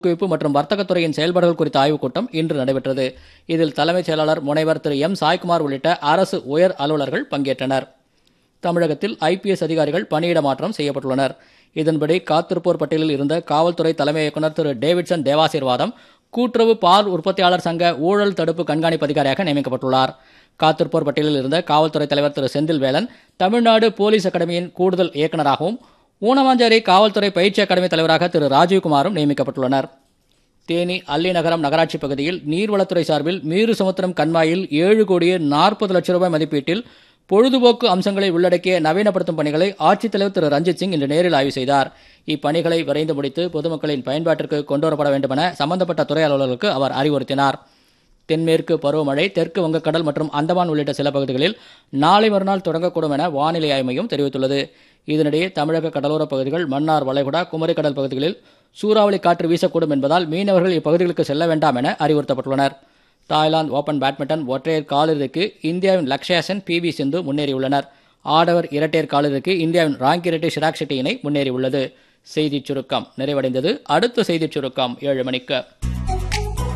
ஊக்குவிப்பு மற்றும் வர்த்தகத்துறையின் செயல்பாடுகள் குறித்த ஆய்வுக் கூட்டம் இன்று நடைபெற்றது இதில் தலைமைச் செயலாளர் முனைவர் திரு எம் சாய்குமார் உள்ளிட்ட அரசு உயர் அலுவலர்கள் பங்கேற்றனர் தமிழகத்தில் ஐபிஎஸ் அதிகாரிகள் பணியிட மாற்றம் செய்யப்பட்டுள்ளனர் இதன்படி காத்திருப்போர் பட்டியலில் இருந்த காவல்துறை தலைமை இயக்குநர் திரு டேவிட்சன் தேவாசீர்வாதம் கூட்டுறவு பால் உற்பத்தியாளர் சங்க ஊழல் தடுப்பு கண்காணிப்பு அதிகாரியாக நியமிக்கப்பட்டுள்ளார் காத்திருப்போர் பட்டியலில் இருந்த காவல்துறை தலைவர் திரு செந்தில் வேலன் தமிழ்நாடு போலீஸ் அகாடமியின் கூடுதல் இயக்குநராகவும் ஊனமாஞ்சேரி காவல்துறை பயிற்சி அகாடமி தலைவராக திரு ராஜீவ்குமாரும் நியமிக்கப்பட்டுள்ளனர் தேனி அல்லிநகரம் நகராட்சி பகுதியில் நீர்வளத்துறை சார்பில் மீறு சமுத்திரம் கண்மாயில் ஏழு கோடியே நாற்பது லட்சம் ரூபாய் மதிப்பீட்டில் பொழுதுபோக்கு அம்சங்களை உள்ளடக்கிய நவீனப்படுத்தும் பணிகளை ஆட்சித்தலைவர் திரு ரஞ்சித் சிங் இன்று நேரில் ஆய்வு செய்தார் இப்பணிகளை விரைந்து முடித்து பொதுமக்களின் பயன்பாட்டிற்கு கொண்டுவரப்பட வேண்டுமென சம்பந்தப்பட்ட துறை அலுவலர்களுக்கு அவர் அறிவுறுத்தினார் தென்மேற்கு பருவமழை தெற்கு வங்கக்கடல் மற்றும் அந்தமான் உள்ளிட்ட சில பகுதிகளில் நாளை மறுநாள் தொடங்கக்கூடும் என வானிலை ஆய்வு மையம் தெரிவித்துள்ளது இதனிடையே தமிழக கடலோரப் பகுதிகள் மன்னார் வளைகுடா குமரிக்கடல் பகுதிகளில் சூறாவளி காற்று வீசக்கூடும் என்பதால் மீனவர்கள் இப்பகுதிகளுக்கு செல்ல வேண்டாம் என அறிவுறுத்தப்பட்டுள்ளனர் தாய்லாந்து ஓபன் பேட்மிண்டன் ஒற்றையர் காலிறுதிக்கு இந்தியாவின் லக்ஷயா சென் பி வி சிந்து முன்னேறியுள்ளனர் ஆடவர் இரட்டையர் காலிறுதிக்கு இந்தியாவின் ராங்கிரெட்டி ஷிராக் ஷெட்டி இணை முன்னேறியுள்ளது செய்திச் சுருக்கம் நிறைவடைந்தது அடுத்த செய்திச் சுருக்கம் ஏழு மணிக்கு